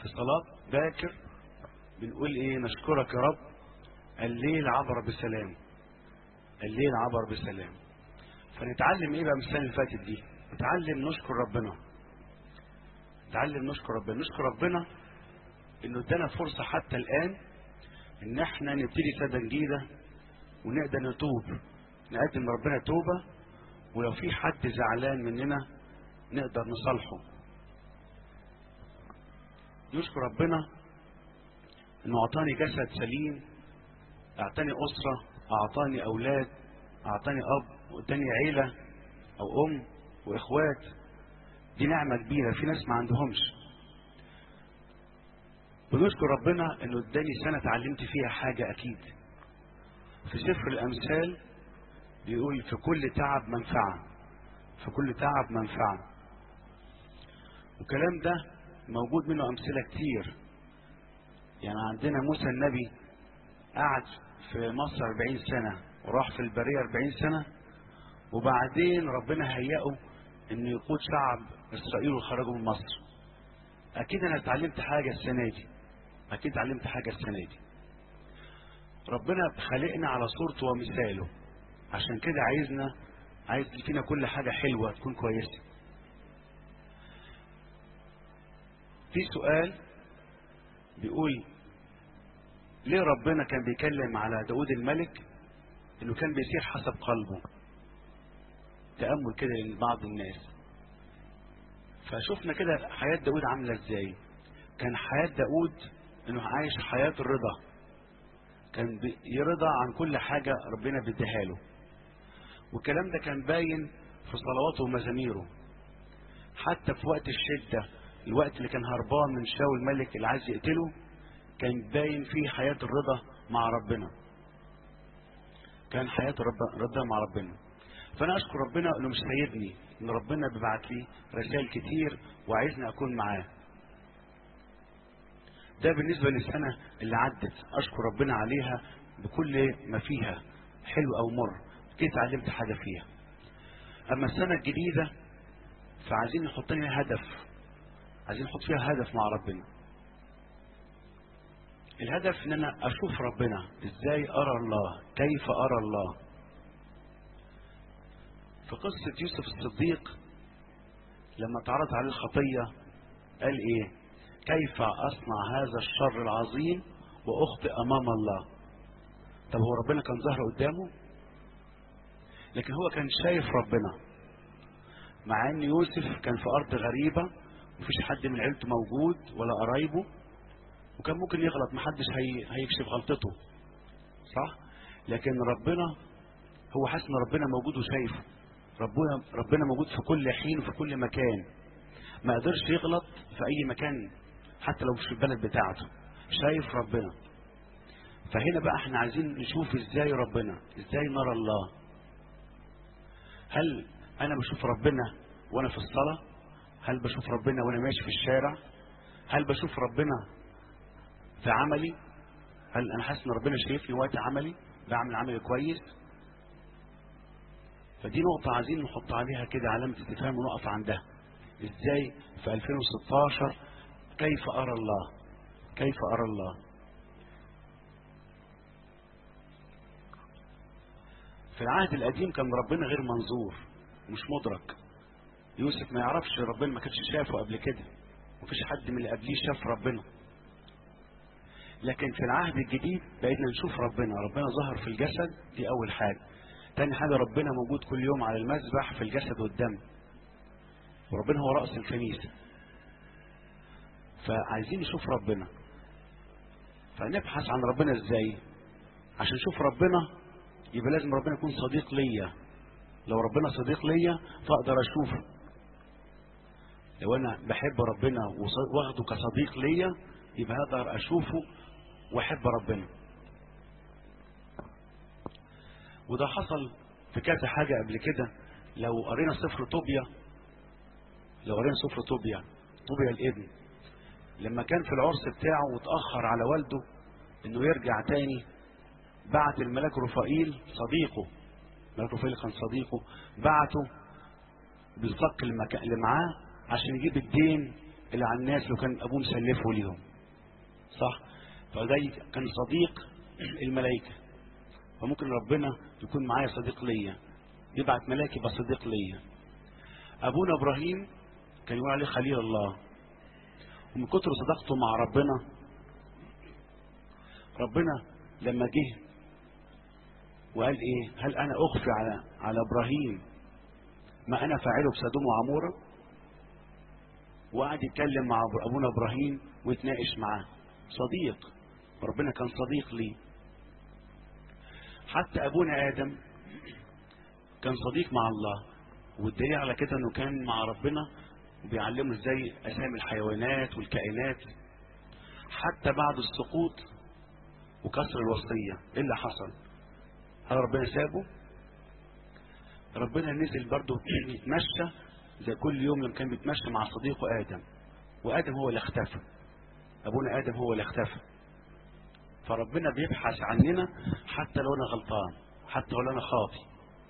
في صلاة باكر بنقول ايه نشكرك يا رب الليل عبر بسلام الليل عبر بسلام فنتعلم ايه بقى من السنة اللي فاتت دي نتعلم نشكر ربنا نتعلم نشكر ربنا نشكر ربنا انه ادانا فرصة حتى الان ان احنا نبتدي سنة جديدة ونقدر نتوب نقدم لربنا توبة ولو في حد زعلان مننا نقدر نصالحه نشكر ربنا انه اعطاني جسد سليم اعطاني اسرة اعطاني اولاد اعطاني اب واداني عيلة او ام واخوات دي نعمة كبيرة في ناس ما عندهمش بنشكر ربنا انه اداني سنة اتعلمت فيها حاجة اكيد في سفر الامثال بيقول في كل تعب منفعة في كل تعب منفعة والكلام ده موجود منه امثلة كتير يعني عندنا موسى النبي قعد في مصر 40 سنة وراح في البرية 40 سنة وبعدين ربنا هيئه انه يقود شعب اسرائيل وخرجوا من مصر اكيد انا اتعلمت حاجة السنة دي اكيد اتعلمت حاجة السنة دي ربنا خلقنا على صورته ومثاله عشان كده عايزنا عايز فينا كل حاجة حلوة تكون كويسة في سؤال بيقول ليه ربنا كان بيكلم على داود الملك انه كان بيسير حسب قلبه تأمل كده لبعض الناس فشفنا كده حياة داود عاملة ازاي كان حياة داود انه عايش حياة الرضا كان يرضى عن كل حاجة ربنا بيديها له والكلام ده كان باين في صلواته ومزاميره حتى في وقت الشدة الوقت اللي كان هربان من شاول الملك اللي عايز يقتله كان باين فيه حياة الرضا مع ربنا كان حياة الرضا مع ربنا فانا اشكر ربنا انه مش سايبني ان ربنا بيبعت لي رسائل كتير وعايزني اكون معاه ده بالنسبة للسنة اللي عدت اشكر ربنا عليها بكل ما فيها حلو او مر كده اتعلمت حاجة فيها اما السنة الجديدة فعايزين نحط لنا هدف عايزين نحط فيها هدف مع ربنا الهدف ان انا اشوف ربنا ازاي ارى الله كيف ارى الله في قصة يوسف الصديق لما اتعرض عليه الخطية قال ايه كيف اصنع هذا الشر العظيم واخطئ امام الله طب هو ربنا كان ظاهر قدامه لكن هو كان شايف ربنا مع ان يوسف كان في ارض غريبة مفيش حد من عيلته موجود ولا قرايبه وكان ممكن يغلط محدش هي... هيكشف غلطته صح لكن ربنا هو حاسس ان ربنا موجود وشايفه ربنا ربنا موجود في كل حين وفي كل مكان ما قدرش يغلط في اي مكان حتى لو مش في البلد بتاعته شايف ربنا فهنا بقى احنا عايزين نشوف ازاي ربنا ازاي نرى الله هل انا بشوف ربنا وانا في الصلاة هل بشوف ربنا وانا ماشي في الشارع هل بشوف ربنا في عملي هل انا حاسس ان ربنا شايفني وقت عملي بعمل عمل كويس فدي نقطة عايزين نحط عليها كده علامة استفهام ونقف عندها ازاي في 2016 كيف ارى الله كيف ارى الله في العهد القديم كان ربنا غير منظور مش مدرك يوسف ما يعرفش ربنا ما كانش شافه قبل كده مفيش حد من اللي قبليه شاف ربنا لكن في العهد الجديد بقينا نشوف ربنا ربنا ظهر في الجسد دي اول حاجة تاني حاجة ربنا موجود كل يوم على المذبح في الجسد والدم وربنا هو رأس الكنيسة فعايزين نشوف ربنا فنبحث عن ربنا ازاي عشان نشوف ربنا يبقى لازم ربنا يكون صديق ليا لو ربنا صديق ليا فاقدر اشوفه لو انا بحب ربنا واخده كصديق ليا يبقى اقدر اشوفه واحب ربنا وده حصل في كذا حاجة قبل كده لو قرينا سفر طوبيا لو قرينا سفر طوبيا طوبيا الابن لما كان في العرس بتاعه وتأخر على والده انه يرجع تاني بعت الملاك رفائيل صديقه الملاك رفائيل كان صديقه بعته بالصك اللي معاه عشان يجيب الدين اللي على الناس اللي كان ابوه مسلفه ليهم صح فده كان صديق الملائكة فممكن ربنا يكون معايا صديق ليا يبعت ملاك يبقى صديق ليا ابونا ابراهيم كان يقول عليه خليل الله ومن كتر صداقته مع ربنا ربنا لما جه وقال ايه هل انا اخفي على على ابراهيم ما انا فاعله بسدوم وعموره وقعد يتكلم مع ابونا ابراهيم ويتناقش معاه صديق ربنا كان صديق لي حتى ابونا ادم كان صديق مع الله والدليل على كده انه كان مع ربنا وبيعلمه ازاي اسامي الحيوانات والكائنات حتى بعد السقوط وكسر الوصيه ايه اللي حصل هل ربنا سابه ربنا نزل برضه يتمشى زي كل يوم لما كان بيتمشى مع صديقه ادم وادم هو اللي اختفى ابونا ادم هو اللي اختفى فربنا بيبحث عننا حتى لو انا غلطان حتى لو انا خاطي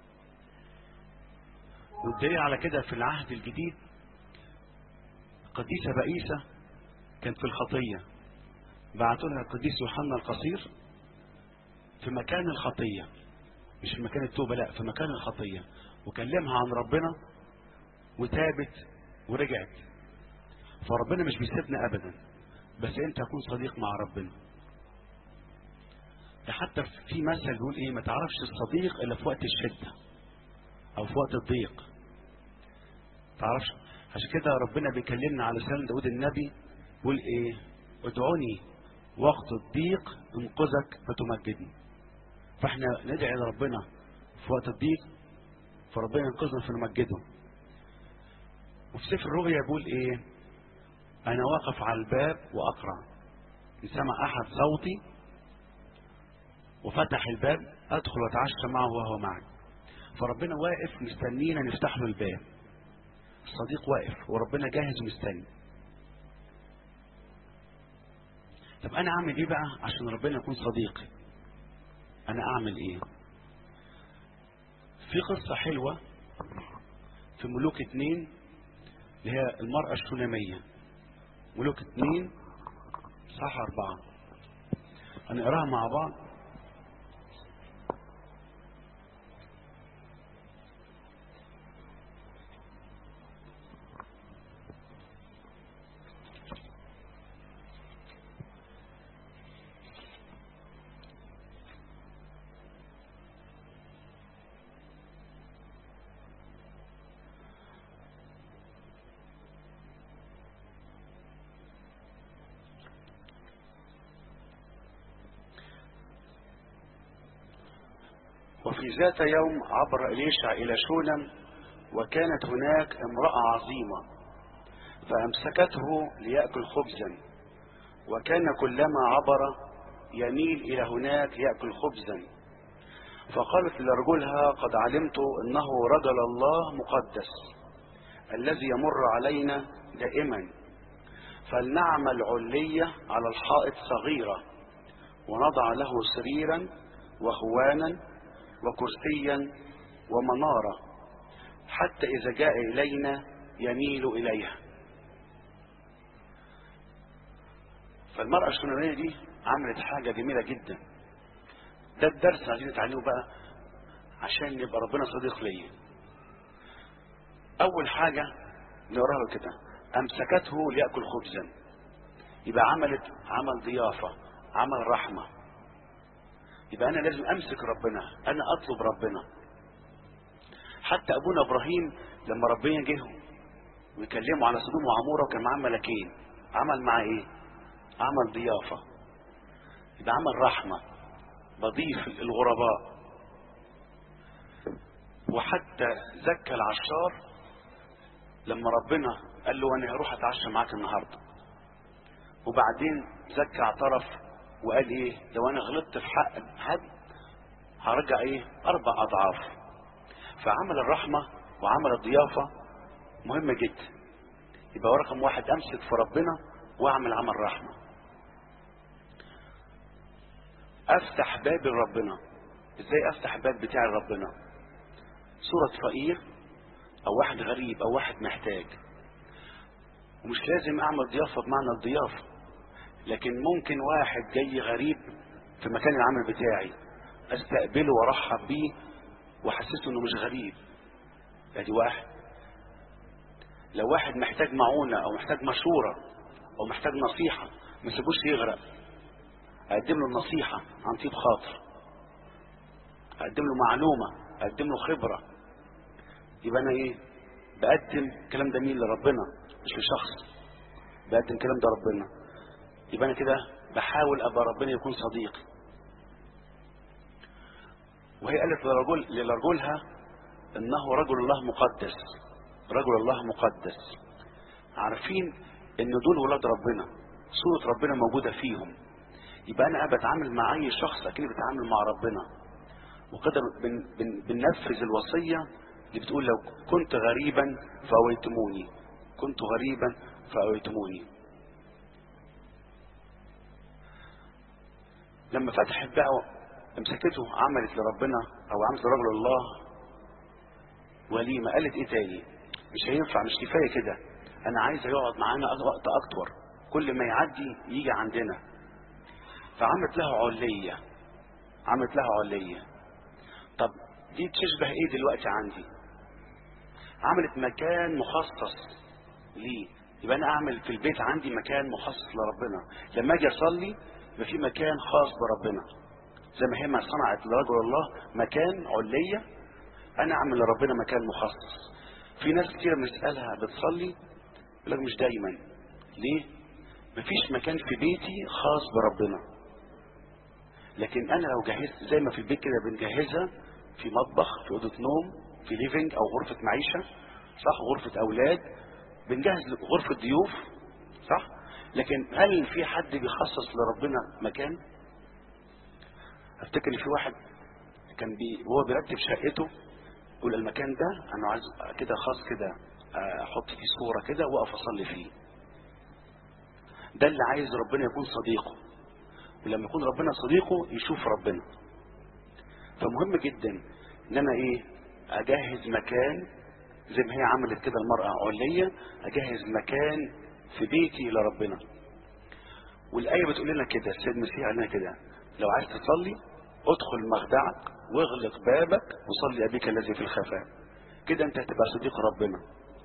والدليل على كده في العهد الجديد قديسة بئيسة كانت في الخطية بعتوا لها القديس يوحنا القصير في مكان الخطية مش في مكان التوبة لا في مكان الخطية وكلمها عن ربنا وتابت ورجعت فربنا مش بيسيبنا ابدا بس انت تكون صديق مع ربنا ده حتى في مثل بيقول ايه ما تعرفش الصديق الا في وقت الشده او في وقت الضيق تعرفش عشان كده ربنا بيكلمنا على لسان داود النبي بيقول ايه ادعوني وقت الضيق انقذك فتمجدني فاحنا ندعي لربنا في وقت الضيق فربنا ينقذنا فنمجده وفي سفر الرؤيا بيقول ايه انا واقف على الباب واقرا ان سمع احد صوتي وفتح الباب ادخل واتعشى معه وهو معي فربنا واقف مستنينا نفتح له الباب الصديق واقف وربنا جاهز ومستني طب انا اعمل ايه بقى عشان ربنا يكون صديقي انا اعمل ايه في قصة حلوة في ملوك اتنين اللي هي المرأة الشونامية ملوك اتنين صح أربعة هنقراها مع بعض وفي ذات يوم عبر إليشع إلى شونم وكانت هناك امرأة عظيمة فأمسكته ليأكل خبزا وكان كلما عبر يميل إلى هناك يأكل خبزا فقالت لرجلها قد علمت أنه رجل الله مقدس الذي يمر علينا دائما فلنعمل علية على الحائط صغيرة ونضع له سريرا وهوانا وكرسيا ومنارة حتى إذا جاء إلينا يميل إليها فالمرأة الشونامية دي عملت حاجة جميلة جدا ده الدرس عايزين نتعلمه بقى عشان يبقى ربنا صديق ليا أول حاجة نقراها له كده أمسكته ليأكل خبزا يبقى عملت عمل ضيافة عمل رحمة يبقى أنا لازم أمسك ربنا أنا أطلب ربنا حتى أبونا إبراهيم لما ربنا جه ويكلمه على سدوم وعمورة وكان معاه ملكين عمل معاه إيه؟ عمل ضيافة يبقى عمل رحمة بضيف الغرباء وحتى زكى العشار لما ربنا قال له انا هروح اتعشى معاك النهارده وبعدين زكى اعترف وقال ايه لو انا غلطت في حق حد هرجع ايه اربع اضعاف فعمل الرحمه وعمل الضيافه مهمه جدا يبقى رقم واحد امسك في ربنا واعمل عمل رحمه افتح باب لربنا ازاي افتح الباب بتاعي لربنا صورة فقير او واحد غريب او واحد محتاج ومش لازم اعمل ضيافه بمعنى الضيافه لكن ممكن واحد جاي غريب في مكان العمل بتاعي استقبله وارحب بيه واحسسه انه مش غريب ادي واحد لو واحد محتاج معونه او محتاج مشوره او محتاج نصيحه ما سيبوش يغرق اقدم له النصيحه عن طيب خاطر اقدم له معلومه اقدم له خبره يبقى انا ايه بقدم الكلام ده مين لربنا مش لشخص بقدم الكلام ده ربنا يبقى انا كده بحاول ابقى ربنا يكون صديقي وهي قالت لرجل لرجلها انه رجل الله مقدس رجل الله مقدس عارفين ان دول ولاد ربنا صورة ربنا موجودة فيهم يبقى انا بتعامل مع اي شخص اكني بتعامل مع ربنا وكده بن بن بننفذ الوصية اللي بتقول لو كنت غريبا فأويتموني كنت غريبا فأويتموني لما فتحت بقى امسكته عملت لربنا او عملت لرجل الله وليمة قالت ايه تاني مش هينفع مش كفاية كده انا عايزة يقعد معانا وقت اكتر كل ما يعدي يجي عندنا فعملت له علية عملت له علية طب دي تشبه ايه دلوقتي عندي عملت مكان مخصص ليه يبقى انا اعمل في البيت عندي مكان مخصص لربنا لما اجي اصلي يبقى في مكان خاص بربنا زي ما هي ما صنعت لرجل الله مكان علية انا اعمل لربنا مكان مخصص في ناس كتير بنسالها بتصلي يقول لك مش دايما ليه مفيش مكان في بيتي خاص بربنا لكن انا لو جهزت زي ما في البيت كده بنجهزها في مطبخ في اوضه نوم في ليفنج او غرفه معيشه صح غرفه اولاد بنجهز غرفه ضيوف صح لكن هل في حد بيخصص لربنا مكان افتكر في واحد كان بي وهو بيرتب شقته يقول المكان ده انا عايز كده خاص كده احط فيه صوره كده واقف اصلي فيه ده اللي عايز ربنا يكون صديقه ولما يكون ربنا صديقه يشوف ربنا فمهم جدا ان انا ايه اجهز مكان زي ما هي عملت كده المرأة علية اجهز مكان في بيتي لربنا والآية بتقول لنا كده السيد المسيح قال لنا كده لو عايز تصلي ادخل مخدعك واغلق بابك وصلي أبيك الذي في الخفاء كده انت هتبقى صديق ربنا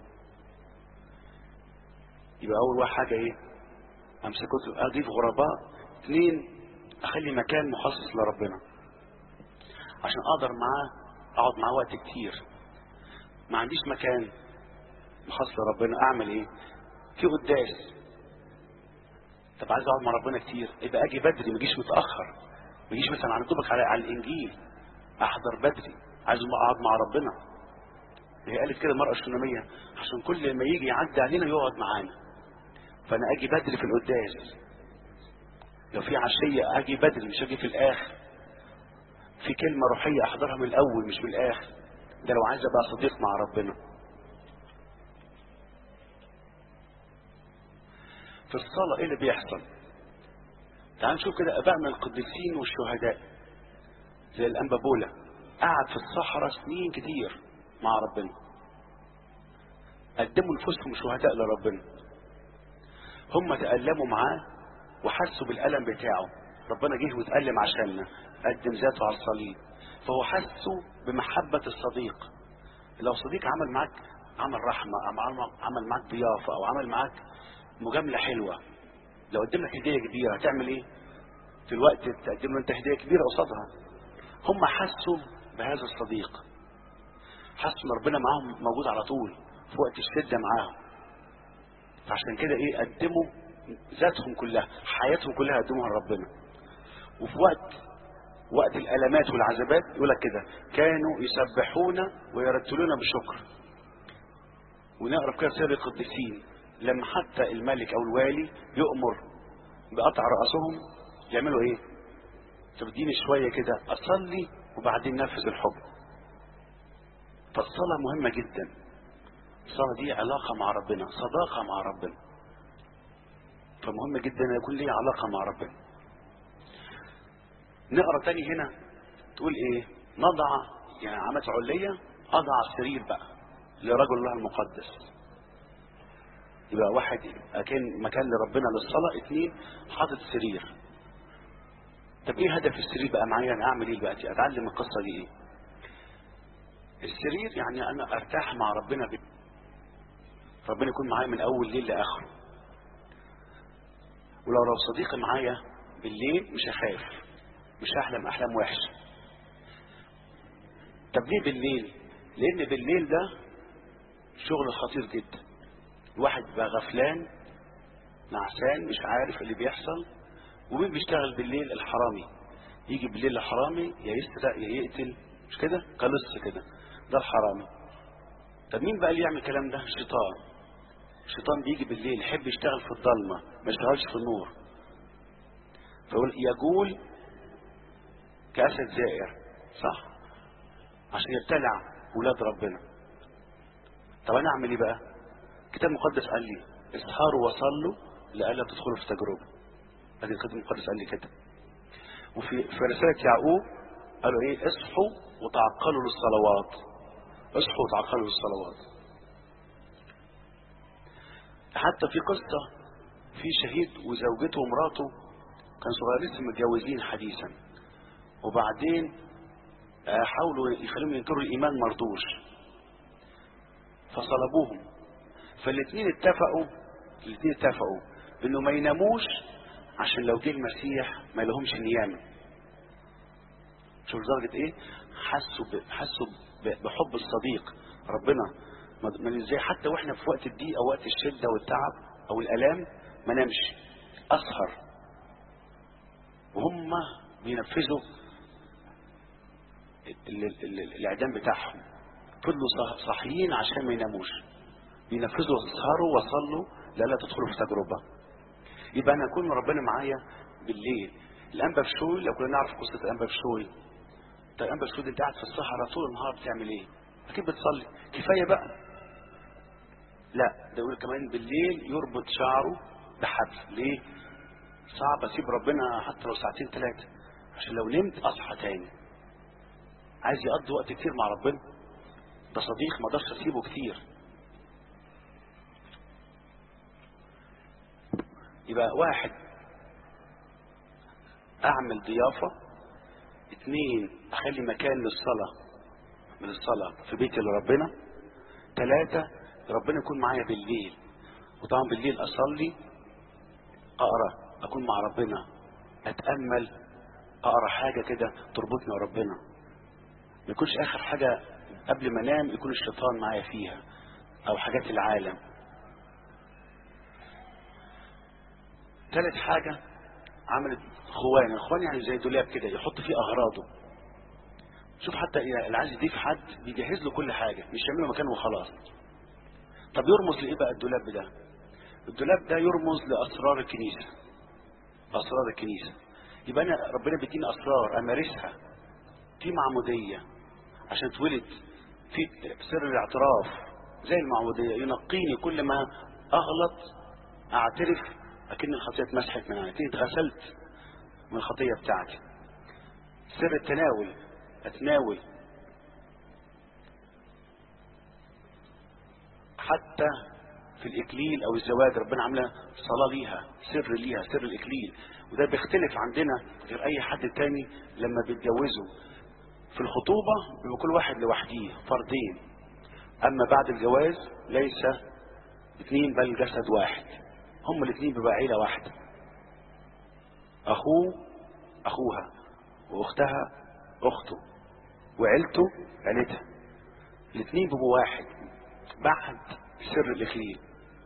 يبقى أول واحد حاجة ايه امسكه اضيف غرباء اثنين اخلي مكان مخصص لربنا عشان اقدر معاه اقعد معاه وقت كتير ما عنديش مكان مخصص لربنا اعمل ايه في قداس طب عايز اقعد مع ربنا كتير يبقى اجي بدري ما اجيش متاخر ما اجيش مثلا على دوبك على, على الانجيل احضر بدري عايز اقعد مع ربنا هي قالت كده المراه الشناميه عشان كل ما يجي يعدي علينا يقعد معانا فانا اجي بدري في القداس لو في عشيه اجي بدري مش اجي في الاخر في كلمه روحيه احضرها من الاول مش من الاخر ده لو عايز ابقى صديق مع ربنا في الصلاة ايه اللي بيحصل تعال نشوف كده ابائنا القديسين والشهداء زي الانبابولا قعد في الصحراء سنين كتير مع ربنا قدموا نفوسهم شهداء لربنا هم تألموا معاه وحسوا بالألم بتاعه ربنا جه واتألم عشاننا قدم ذاته على الصليب فهو حسوا بمحبة الصديق لو صديق عمل معاك عمل رحمة أو عمل معاك ضيافة أو عمل معاك مجاملة حلوة لو قدم لك هدية كبيرة هتعمل ايه في الوقت تقدم له انت هدية كبيرة قصادها هم حسوا بهذا الصديق حسوا ان ربنا معاهم موجود على طول في وقت الشدة معاهم فعشان كده ايه قدموا ذاتهم كلها حياتهم كلها قدموها لربنا وفي وقت وقت الالمات والعذابات يقول لك كده كانوا يسبحون ويرتلون بشكر ونقرا في كده سير القديسين لما حتى الملك او الوالي يؤمر بقطع رأسهم يعملوا ايه طب اديني شوية كده اصلي وبعدين نفذ الحكم فالصلاة مهمة جدا الصلاة دي علاقة مع ربنا صداقة مع ربنا فمهم جدا ان يكون لي علاقة مع ربنا نقرا تاني هنا تقول ايه نضع يعني عملت علية اضع السرير بقى لرجل الله المقدس يبقى واحد كان مكان لربنا للصلاة اتنين حاطط سرير طب ايه هدف السرير بقى معايا انا اعمل ايه دلوقتي اتعلم القصة دي ايه السرير يعني انا ارتاح مع ربنا ب... ربنا يكون معايا من اول ليل لاخره ولو لو صديقي معايا بالليل مش هخاف مش هحلم احلام وحشه طب ليه بالليل لان بالليل ده شغل خطير جدا الواحد بقى غفلان نعسان مش عارف اللي بيحصل ومين بيشتغل بالليل الحرامي يجي بالليل الحرامي يا يسرق يا يقتل مش كده قلص كده ده الحرامي طب مين بقى اللي يعمل الكلام ده الشيطان الشيطان بيجي بالليل يحب يشتغل في الضلمه ما يشتغلش في النور فيقول يجول كاسد زائر صح عشان يبتلع ولاد ربنا طب انا اعمل ايه بقى الكتاب المقدس قال لي اسهروا وصلوا لئلا تدخلوا في تجربه ادي الكتاب المقدس قال لي كده وفي في رساله يعقوب قالوا ايه اصحوا وتعقلوا للصلوات اصحوا وتعقلوا للصلوات حتى في قصة في شهيد وزوجته ومراته كانوا صغيرين لسه متجوزين حديثا وبعدين حاولوا يخليهم ينكروا الإيمان مرضوش فصلبوهم فالاثنين اتفقوا الاثنين اتفقوا انه ما يناموش عشان لو جه المسيح ما لهمش نيام شوف لدرجة ايه حسوا ب... حسوا ب... بحب الصديق ربنا ما ازاي حتى واحنا في وقت الضيق او وقت الشدة والتعب او الالام ما نامش اسهر وهم بينفذوا ال... ال... ال... الاعدام بتاعهم فضلوا صاحيين عشان ما يناموش بينفذوا اسهروا وصلوا لا لا تدخلوا في تجربة يبقى انا اكون ربنا معايا بالليل الانبا بشوي لو كنا نعرف قصة الانبا بشوي طيب انبا بشوي انت قاعد في الصحراء طول النهار بتعمل ايه اكيد بتصلي كفاية بقى لا ده يقول كمان بالليل يربط شعره بحبل ليه صعب اسيب ربنا حتى لو ساعتين ثلاثة عشان لو نمت اصحى تاني عايز يقضي وقت كتير مع ربنا ده صديق ما اقدرش اسيبه كتير يبقى واحد اعمل ضيافة اثنين اخلي مكان للصلاة من الصلاة في بيتي لربنا ثلاثة ربنا يكون معايا بالليل وطبعا بالليل اصلي اقرا اكون مع ربنا اتامل اقرا حاجه كده تربطني وربنا ما يكونش اخر حاجه قبل ما انام يكون الشيطان معايا فيها او حاجات العالم ثالث حاجه عملت خوان الخوان يعني زي دولاب كده يحط فيه اغراضه شوف حتى اللي عايز يضيف حد بيجهز له كل حاجه مش يعمل له مكان وخلاص طب يرمز لايه بقى الدولاب ده الدولاب ده يرمز لاسرار الكنيسه اسرار الكنيسه يبقى انا ربنا بيديني اسرار امارسها في معموديه عشان اتولد في سر الاعتراف زي المعموديه ينقيني كل ما اغلط اعترف اكن الخطيه اتمسحت من عيني اتغسلت من الخطيه بتاعتي سر التناول اتناول حتى في الاكليل او الزواج ربنا عامله صلاه ليها سر ليها سر الاكليل وده بيختلف عندنا غير اي حد تاني لما بيتجوزوا في الخطوبه بيبقى كل واحد لوحديه فردين اما بعد الجواز ليس اثنين بل جسد واحد هم الاثنين بيبقى عيله واحده اخوه اخوها واختها اخته وعيلته عيلتها الاثنين بيبقوا واحد بعد سر الاكليل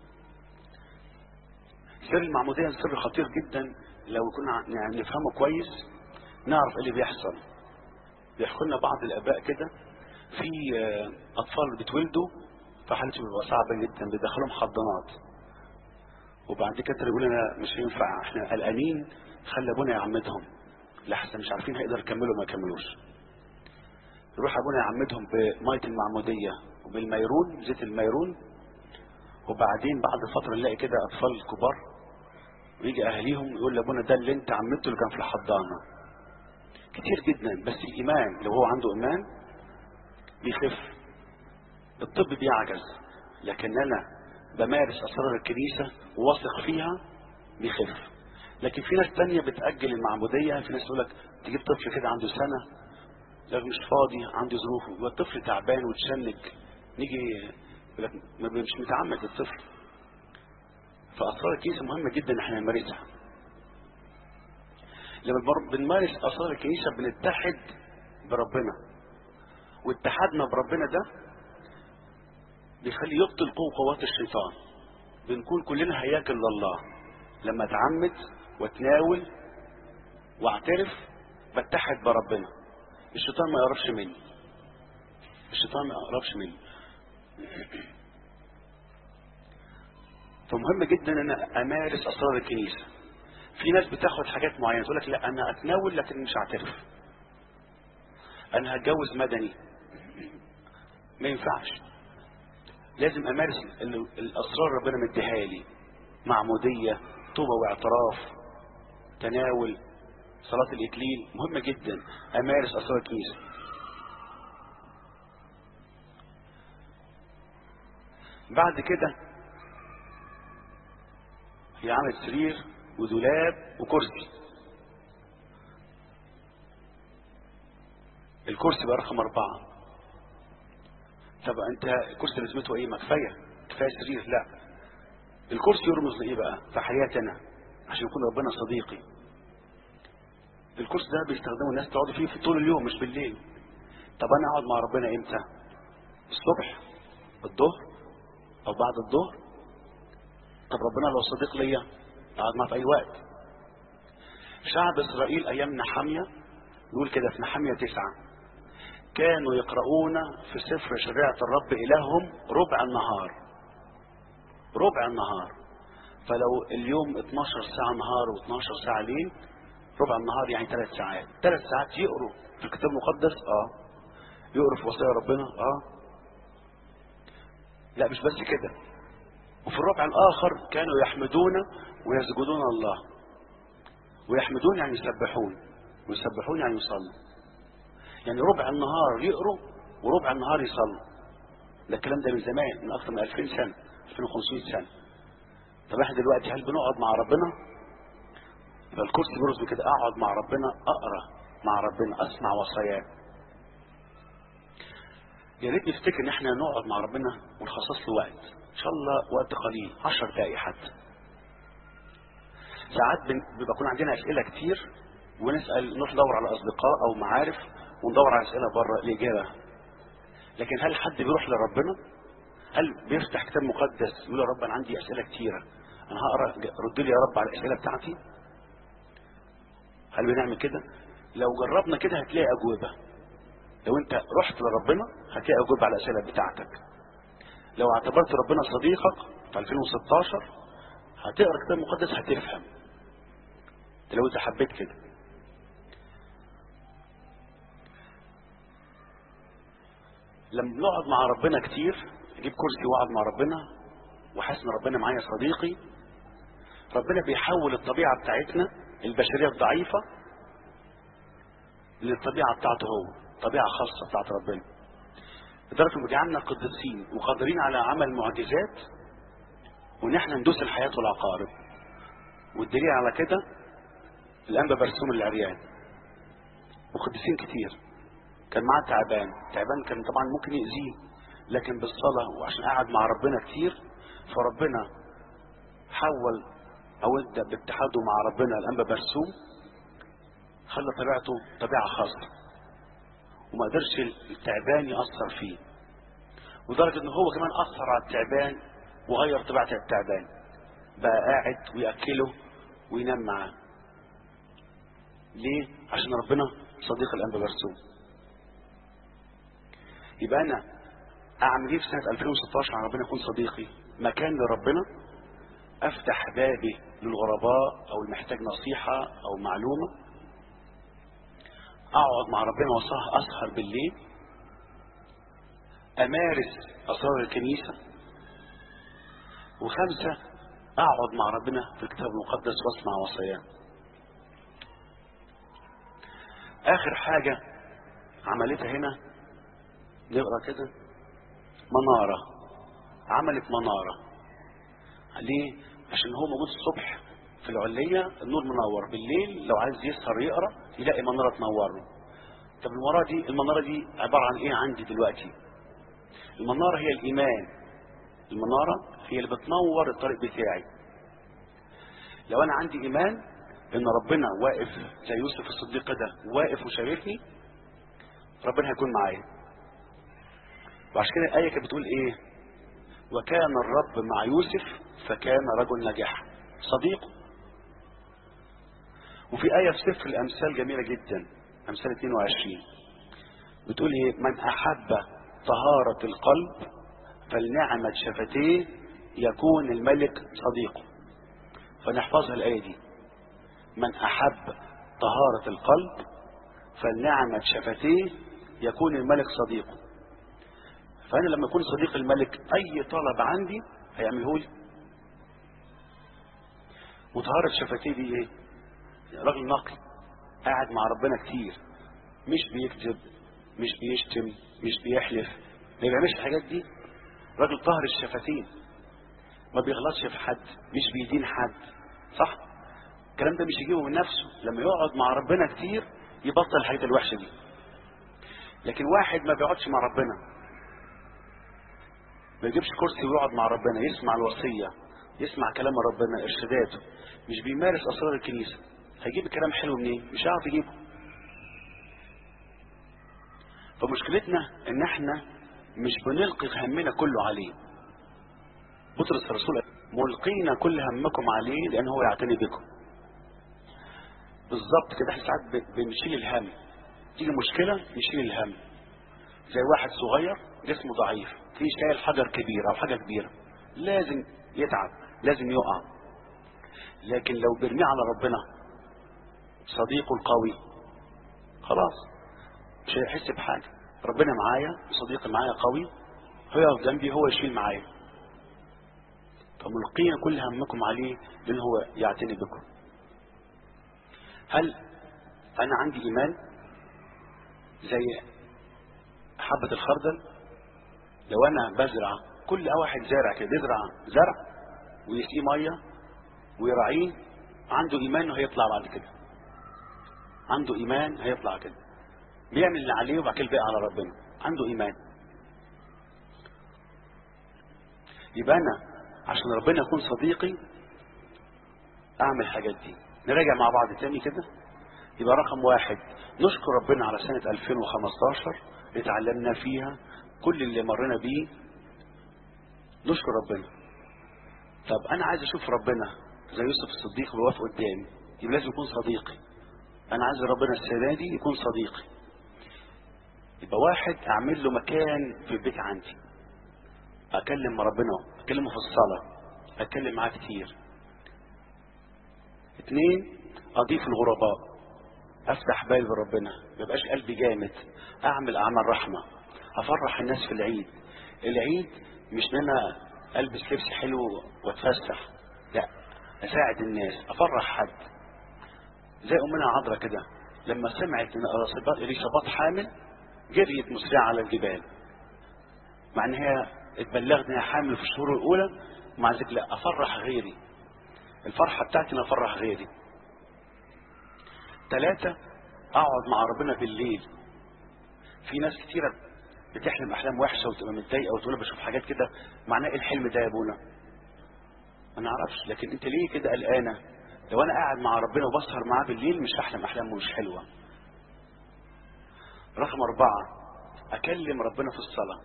سر المعموديه سر خطير جدا لو كنا يعني نفهمه كويس نعرف ايه اللي بيحصل بيحكوا لنا بعض الاباء كده في اطفال بيتولدوا فحالتهم بتبقى صعبه جدا بيدخلهم حضانات وبعد كده يقول انا مش هينفع احنا قلقانين خلي ابونا يعمدهم لحسن مش عارفين هيقدر يكملوا ما يكملوش يروح ابونا يعمدهم بميه المعموديه وبالميرون زيت الميرون وبعدين بعد فتره نلاقي كده اطفال كبار ويجي اهاليهم يقول لابونا ده اللي انت عمدته اللي كان في الحضانه كتير جدا بس الايمان لو هو عنده ايمان بيخف الطب بيعجز لكن انا بمارس اسرار الكنيسه وواثق فيها بيخف لكن في ناس تانية بتأجل المعمودية في ناس تقول لك تجيب طفل كده عنده سنة لك مش فاضي عنده ظروفه والطفل تعبان وتشنج نيجي يقول لك مش متعمد الطفل فأسرار الكنيسة مهمة جدا احنا نمارسها لما بنمارس أسرار الكنيسة بنتحد بربنا واتحادنا بربنا ده بيخلي يبطل قوة قوات الشيطان بنكون كلنا هياكل لله لما اتعمد واتناول واعترف بتحد بربنا الشيطان ما يقربش مني الشيطان ما يقربش مني فمهم جدا ان انا امارس اسرار الكنيسه في ناس بتاخد حاجات معينه تقول لك لا انا اتناول لكن مش هعترف انا هتجوز مدني ما ينفعش لازم امارس الاسرار ربنا مديها لي معموديه توبه واعتراف تناول صلاه الاكليل مهمه جدا امارس اسرار الكنيسه بعد كده هي عملت سرير ودولاب وكرسي الكرسي بقى رقم أربعة طب أنت الكرسي لازمته إيه ما كفاية كفاية سرير لا الكرسي يرمز لإيه بقى في حياتنا عشان يكون ربنا صديقي الكرسي ده بيستخدمه الناس تقعد فيه في طول اليوم مش بالليل طب أنا أقعد مع ربنا إمتى الصبح الظهر أو بعد الظهر طب ربنا لو صديق ليا اقعد معاه في اي وقت شعب اسرائيل ايام نحامية يقول كده في نحامية تسعة كانوا يقرؤون في سفر شريعة الرب إلههم ربع النهار ربع النهار فلو اليوم 12 ساعة نهار و12 ساعة ليل ربع النهار يعني ثلاث ساعات ثلاث ساعات يقروا في الكتاب المقدس اه يقروا في وصايا ربنا اه لا مش بس كده وفي الربع الآخر كانوا يحمدون ويسجدون الله ويحمدون يعني يسبحون ويسبحون يعني يصلوا يعني ربع النهار يقروا وربع النهار يصلوا ده الكلام ده من زمان من أكثر من 2000 سنة 2500 سنة طب احنا دلوقتي هل بنقعد مع ربنا؟ يبقى الكرسي بيرز بكده اقعد مع ربنا اقرا مع ربنا اسمع وصاياه يا ريت نفتكر ان احنا نقعد مع ربنا ونخصص له وقت ان شاء الله وقت قليل 10 دقائق حتى ساعات بيبقى يكون عندنا اسئله كتير ونسال نروح ندور على اصدقاء او معارف وندور على اسئله بره الاجابه لكن هل حد بيروح لربنا هل بيفتح كتاب مقدس يقول يا رب انا عندي اسئله كتيره انا هقرا رد لي يا رب على الاسئله بتاعتي هل بنعمل كده لو جربنا كده هتلاقي اجوبه لو انت رحت لربنا هتلاقي اجوبه على الاسئله بتاعتك لو اعتبرت ربنا صديقك في 2016 هتقرا الكتاب المقدس هتفهم لو انت حبيت كده لما بنقعد مع ربنا كتير اجيب كرسي واقعد مع ربنا وحاسس ان ربنا معايا صديقي ربنا بيحول الطبيعه بتاعتنا البشريه الضعيفه للطبيعه بتاعته هو طبيعه خاصه بتاعت ربنا لدرجه انه بيجعلنا قديسين وقادرين على عمل معجزات وان احنا ندوس الحياه والعقارب والدليل على كده الانبا برسوم العريان وقديسين كتير كان معاه تعبان تعبان كان طبعا ممكن يأذيه لكن بالصلاة وعشان قعد مع ربنا كتير فربنا حول او ادى باتحاده مع ربنا الانبا برسوم خلى طبيعته طبيعة خاصة وما قدرش التعبان يأثر فيه ودرجة ان هو كمان أثر على التعبان وغير طبيعة التعبان بقى قاعد ويأكله وينام معاه ليه؟ عشان ربنا صديق الأنبا برسوم يبقى أنا أعمل إيه في سنة 2016 عشان ربنا يكون صديقي؟ مكان لربنا أفتح بابي للغرباء أو المحتاج نصيحة أو معلومة اقعد مع ربنا واسهر اسهر بالليل امارس اسرار الكنيسه وخمسه اقعد مع ربنا في الكتاب المقدس واسمع وصاياه اخر حاجه عملتها هنا نقرا كده مناره عملت مناره ليه عشان هو موجود الصبح في العلية النور منور بالليل لو عايز يسهر يقرا يلاقي منارة تنور له طب المنارة دي المنارة دي عبارة عن ايه عندي دلوقتي المنارة هي الإيمان المنارة هي اللي بتنور الطريق بتاعي لو أنا عندي إيمان إن ربنا واقف زي يوسف الصديق كده واقف وشايفني ربنا هيكون معايا وعشان كده الآية كانت بتقول إيه وكان الرب مع يوسف فكان رجل نجاح صديقه وفي آية في سفر الأمثال جميلة جدا أمثال 22 بتقول إيه من أحب طهارة القلب فلنعمة شفتيه يكون الملك صديقه فنحفظها الآية دي من أحب طهارة القلب فلنعمة شفتيه يكون الملك صديقه فأنا لما أكون صديق الملك أي طلب عندي هيعمله لي وطهارة شفتيه دي إيه؟ راجل نقي قاعد مع ربنا كتير مش بيكذب مش بيشتم مش بيحلف ما بيعملش الحاجات دي راجل طاهر الشفتين ما بيغلطش في حد مش بيدين حد صح الكلام ده مش يجيبه من نفسه لما يقعد مع ربنا كتير يبطل الحاجات الوحشه دي لكن واحد ما بيقعدش مع ربنا ما يجيبش كرسي ويقعد مع ربنا يسمع الوصيه يسمع كلام ربنا ارشاداته مش بيمارس اسرار الكنيسه هيجيب الكلام حلو منين مش هيعرف يجيبه فمشكلتنا ان احنا مش بنلقي همنا كله عليه بطرس الرسول ملقين كل همكم عليه لان هو يعتني بكم بالظبط كده احنا ساعات بنشيل الهم تيجي مشكله نشيل الهم زي واحد صغير جسمه ضعيف في شايل حجر كبير او حاجه كبيره لازم يتعب لازم يقع لكن لو برميه على ربنا صديقه القوي خلاص مش هيحس بحاجه ربنا معايا صديقي معايا قوي هو يقف جنبي هو يشيل معايا فملقين كل همكم عليه لان هو يعتني بكم هل انا عندي ايمان زي حبة الخردل لو انا بزرع كل واحد زارع كده بيزرع زرع ويسقيه ميه ويراعيه عنده ايمان انه هيطلع بعد كده عنده ايمان هيطلع كده بيعمل اللي عليه وبعد كده الباقي على ربنا عنده ايمان يبقى انا عشان ربنا يكون صديقي اعمل الحاجات دي نراجع مع بعض تاني كده يبقى رقم واحد نشكر ربنا على سنة 2015 اتعلمنا فيها كل اللي مرينا بيه نشكر ربنا طب انا عايز اشوف ربنا زي يوسف الصديق اللي واقف قدامي يبقى لازم يكون صديقي انا عايز ربنا السنه دي يكون صديقي يبقى واحد اعمل له مكان في البيت عندي اكلم ربنا اكلمه في الصلاه اتكلم معاه كتير اتنين اضيف الغرباء افتح بالي بربنا ما يبقاش قلبي جامد اعمل اعمال رحمه افرح الناس في العيد العيد مش ان انا البس لبس حلو واتفسح لا اساعد الناس افرح حد زي امنا عذرا كده لما سمعت ان اليصابات حامل جريت مسرعه على الجبال مع ان هي اتبلغت انها حامل في الشهور الاولى ومع ذلك لا افرح غيري الفرحه بتاعتي ان افرح غيري ثلاثة اقعد مع ربنا بالليل في ناس كتيرة بتحلم احلام وحشة وتبقى متضايقة وتقول بشوف حاجات كده معناه ايه الحلم ده يا ابونا ما نعرفش لكن انت ليه كده قلقانة لو انا قاعد مع ربنا وبسهر معاه بالليل مش هحلم احلام مش حلوة رقم اربعة اكلم ربنا في الصلاة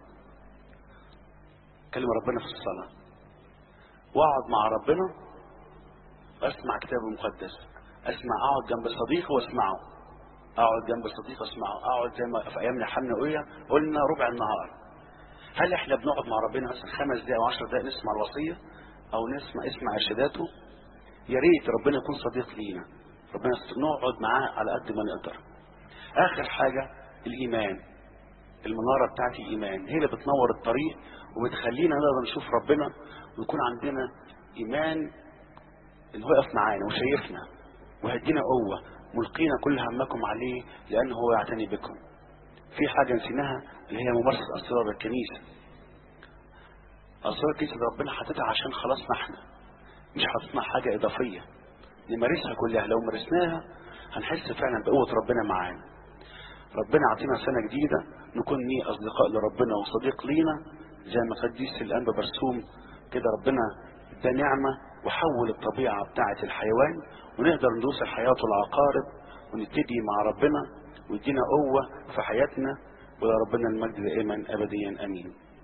اكلم ربنا في الصلاة واقعد مع ربنا اسمع كتاب مقدس اسمع اقعد جنب صديقي واسمعه اقعد جنب صديقي واسمعه اقعد زي ما في ايامنا حمنا قوية قلنا ربع النهار هل احنا بنقعد مع ربنا مثلا خمس دقايق او عشر دقايق نسمع الوصية او نسمع اسمع ارشاداته يا ريت ربنا يكون صديق لينا ربنا نقعد معاه على قد ما نقدر اخر حاجة الايمان المنارة بتاعت الايمان هي اللي بتنور الطريق وبتخلينا نقدر نشوف ربنا ويكون عندنا ايمان ان هو يقف معانا وشايفنا وهدينا قوة ملقينا كل همكم عليه لأنه هو يعتني بكم في حاجة نسيناها اللي هي ممارسة أسرار الكنيسة أسرار الكنيسة اللي ربنا حاططها عشان خلاصنا احنا مش هتصنع حاجة إضافية نمارسها كلها لو مارسناها هنحس فعلا بقوة ربنا معانا ربنا عطينا سنة جديدة نكون ليه أصدقاء لربنا وصديق لينا زي ما قديس الأنبا برسوم كده ربنا ده نعمة وحول الطبيعة بتاعة الحيوان ونقدر ندوس الحياة والعقارب ونبتدي مع ربنا ويدينا قوة في حياتنا ولربنا المجد دائما أبديا أمين